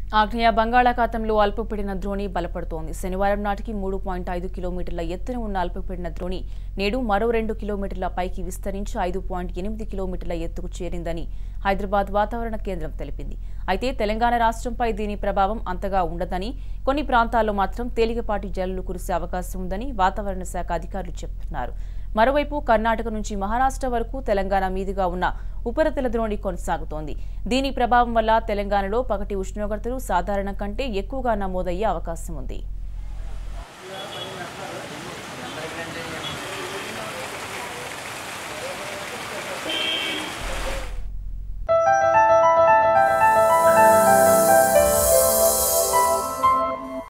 ఆగ్నేయ బంగాళాఖాతంలో అల్పపీడన ద్రోణి బలపడుతోంది శనివారం నాటికి మూడు పాయింట్ ఐదు కిలోమీటర్ల ఎత్తున ఉన్న అల్పపీడన ద్రోణి నేడు మరో రెండు కిలోమీటర్ల పైకి విస్తరించి ఐదు పాయింట్ ఎనిమిది కిలోమీటర్ల ఎత్తుకు చేరిందని హైదరాబాద్ వాతావరణ కేంద్రం తెలిపింది అయితే తెలంగాణ రాష్ట్రంపై దీని ప్రభావం అంతగా ఉండదని కొన్ని ప్రాంతాల్లో మాత్రం తేలికపాటి జల్లులు కురిసే అవకాశం ఉందని వాతావరణ శాఖ అధికారులు చెబుతున్నారు మరోవైపు కర్ణాటక నుంచి మహారాష్ట్ర వరకు తెలంగాణ మీదుగా ఉన్న ఉపరితల ద్రోణి కొనసాగుతోంది దీని ప్రభావం వల్ల తెలంగాణలో పగటి ఉష్ణోగ్రతలు సాధారణం కంటే ఎక్కువగా నమోదయ్యే అవకాశం ఉంది